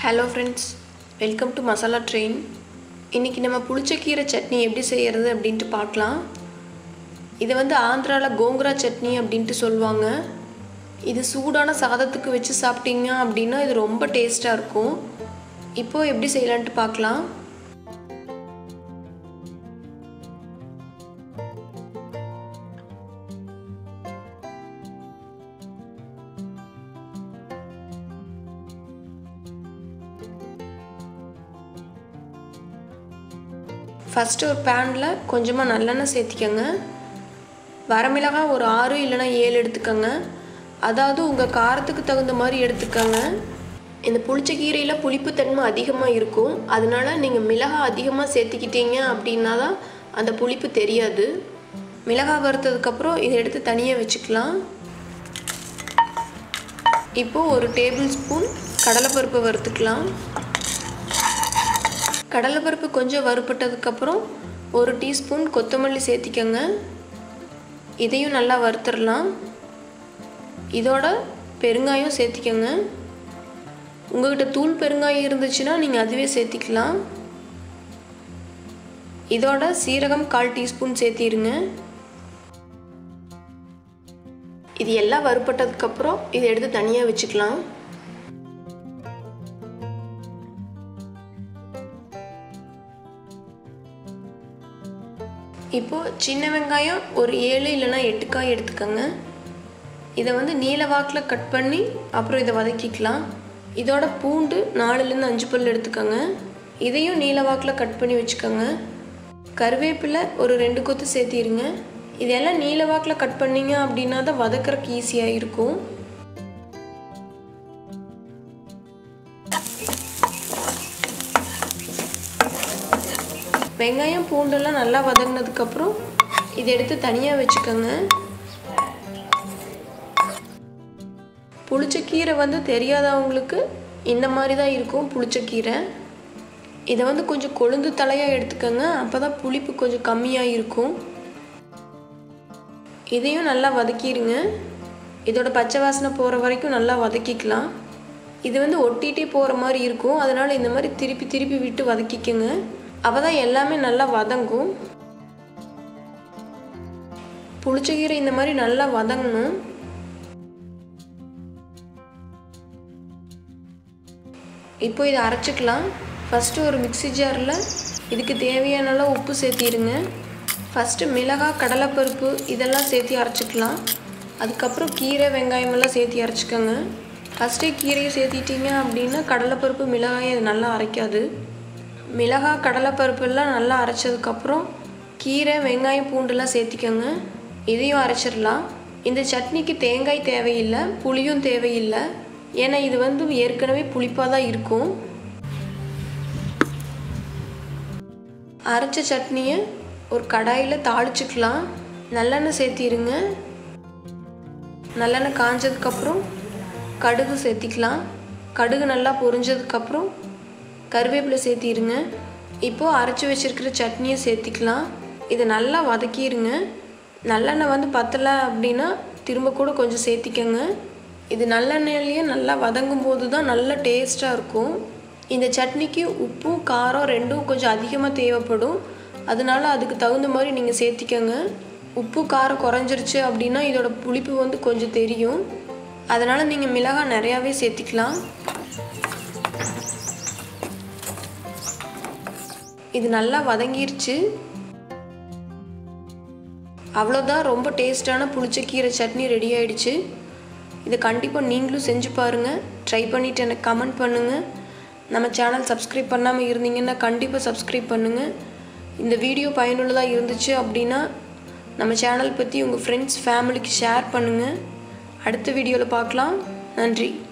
hello friends welcome to masala train இன்றைக்கி நம்ம புளிச்சக்கீரை சட்னி எப்படி செய்கிறது அப்படின்ட்டு பார்க்கலாம் இதை வந்து ஆந்திராவில் கோங்குரா சட்னி அப்படின்ட்டு சொல்லுவாங்க இது சூடான சாதத்துக்கு வச்சு சாப்பிட்டீங்க அப்படின்னா இது ரொம்ப டேஸ்ட்டாக இருக்கும் இப்போது எப்படி செய்யலான்ட்டு பார்க்கலாம் ஃபஸ்ட்டு ஒரு பேனில் கொஞ்சமாக நல்லெண்ணெய் சேர்த்திக்கோங்க வரமிளகாய் ஒரு ஆறு இல்லைனா ஏழு எடுத்துக்கோங்க அதாவது உங்கள் காரத்துக்கு தகுந்த மாதிரி எடுத்துக்கோங்க இந்த புளிச்சக்கீரையில் புளிப்புத்தன்மை அதிகமாக இருக்கும் அதனால நீங்கள் மிளகாய் அதிகமாக சேர்த்திக்கிட்டீங்க அப்படின்னா தான் அந்த புளிப்பு தெரியாது மிளகாய் வறுத்ததுக்கப்புறம் இதை எடுத்து தனியாக வச்சுக்கலாம் இப்போது ஒரு டேபிள் ஸ்பூன் கடலைப்பருப்பை வறுத்துக்கலாம் கடலைப்பருப்பு கொஞ்சம் வறுப்பட்டதுக்கப்புறம் ஒரு டீஸ்பூன் கொத்தமல்லி சேர்த்திக்கோங்க இதையும் நல்லா வறுத்துடலாம் இதோட பெருங்காயம் சேர்த்திக்கோங்க உங்கள்கிட்ட தூள் பெருங்காயம் இருந்துச்சுன்னா நீங்கள் அதுவே சேர்த்திக்கலாம் இதோட சீரகம் கால் டீஸ்பூன் சேர்த்திருங்க இது எல்லாம் வறுப்பட்டதுக்கப்புறம் இதை எடுத்து தனியாக வச்சுக்கலாம் இப்போது சின்ன வெங்காயம் ஒரு ஏழு இல்லைனா எட்டு காய் எடுத்துக்கோங்க இதை வந்து நீல வாக்கில் கட் பண்ணி அப்புறம் இதை வதக்கிக்கலாம் இதோட பூண்டு நாலுலேருந்து அஞ்சு பல் எடுத்துக்கோங்க இதையும் நீல வாக்கில் கட் பண்ணி வச்சுக்கோங்க கருவேப்பிலை ஒரு ரெண்டு கொத்து சேர்த்திருங்க இதெல்லாம் நீல வாக்கில் கட் பண்ணிங்க அப்படின்னா தான் வதக்கிறதுக்கு ஈஸியாக இருக்கும் வெங்காயம் பூண்டெல்லாம் நல்லா வதங்கினதுக்கப்புறம் இதை எடுத்து தனியாக வச்சுக்கோங்க புளிச்சக்கீரை வந்து தெரியாதவங்களுக்கு இந்த மாதிரி தான் இருக்கும் புளிச்சக்கீரை இதை வந்து கொஞ்சம் கொழுந்து தலையாக எடுத்துக்கோங்க அப்போ தான் புளிப்பு கொஞ்சம் கம்மியாக இருக்கும் இதையும் நல்லா வதக்கிடுங்க இதோட பச்சை வாசனை போகிற வரைக்கும் நல்லா வதக்கிக்கலாம் இது வந்து ஒட்டிகிட்டே போகிற மாதிரி இருக்கும் அதனால் இந்த மாதிரி திருப்பி திருப்பி விட்டு வதக்கிக்கோங்க அப்போ தான் எல்லாமே நல்லா வதங்கும் புளிச்சக்கீரை இந்த மாதிரி நல்லா வதங்கணும் இப்போ இதை அரைச்சிக்கலாம் ஃபஸ்ட்டு ஒரு மிக்சி ஜாரில் இதுக்கு தேவையான அளவு உப்பு சேர்த்திடுங்க ஃபஸ்ட்டு மிளகாய் கடலைப்பருப்பு இதெல்லாம் சேர்த்தி அரைச்சிக்கலாம் அதுக்கப்புறம் கீரை வெங்காயமெல்லாம் சேர்த்தி அரைச்சிக்கோங்க ஃபஸ்ட்டே கீரையை சேர்த்திட்டிங்க அப்படின்னா கடலைப்பருப்பு மிளகாயை அது நல்லா அரைக்காது மிளகாய் கடலைப்பருப்பெல்லாம் நல்லா அரைச்சதுக்கப்புறம் கீரை வெங்காயம் பூண்டுலாம் சேர்த்திக்கோங்க இதையும் அரைச்சிடலாம் இந்த சட்னிக்கு தேங்காய் தேவையில்லை புளியும் தேவையில்லை ஏன்னா இது வந்து ஏற்கனவே புளிப்பாக தான் இருக்கும் அரைச்ச சட்னியை ஒரு கடாயில் தாளிச்சுக்கலாம் நல்லெண்ணெய் சேர்த்திருங்க நல்லெண்ணெய் காஞ்சதுக்கப்புறம் கடுகு சேர்த்திக்கலாம் கடுகு நல்லா பொரிஞ்சதுக்கப்புறம் கருவேப்பிலை சேர்த்திருங்க இப்போது அரைச்சி வச்சுருக்கிற சட்னியை சேர்த்திக்கலாம் இதை நல்லா வதக்கிடுங்க நல்லெண்ணெய் வந்து பத்தலை அப்படின்னா திரும்ப கூட கொஞ்சம் சேர்த்திக்கங்க இது நல்லெண்ணெயிலேயே நல்லா வதங்கும் போது தான் நல்ல டேஸ்ட்டாக இருக்கும் இந்த சட்னிக்கு உப்பும் காரம் ரெண்டும் கொஞ்சம் அதிகமாக தேவைப்படும் அதனால அதுக்கு தகுந்த மாதிரி நீங்கள் சேர்த்திக்கங்க உப்பு காரம் குறைஞ்சிருச்சு அப்படின்னா இதோட புளிப்பு வந்து கொஞ்சம் தெரியும் அதனால் நீங்கள் மிளகாய் நிறையாவே சேர்த்திக்கலாம் இது நல்லா வதங்கிருச்சு அவ்வளோதான் ரொம்ப டேஸ்டான புளிச்சக்கீரை சட்னி ரெடி ஆயிடுச்சு இதை கண்டிப்பாக நீங்களும் செஞ்சு பாருங்கள் ட்ரை பண்ணிவிட்டு எனக்கு கமெண்ட் பண்ணுங்கள் நம்ம சேனல் சப்ஸ்கிரைப் பண்ணாமல் இருந்தீங்கன்னா கண்டிப்பாக சப்ஸ்கிரைப் பண்ணுங்கள் இந்த வீடியோ பயனுள்ளதாக இருந்துச்சு அப்படின்னா நம்ம சேனல் பற்றி உங்கள் ஃப்ரெண்ட்ஸ் ஃபேமிலிக்கு ஷேர் பண்ணுங்கள் அடுத்த வீடியோவில் பார்க்கலாம் நன்றி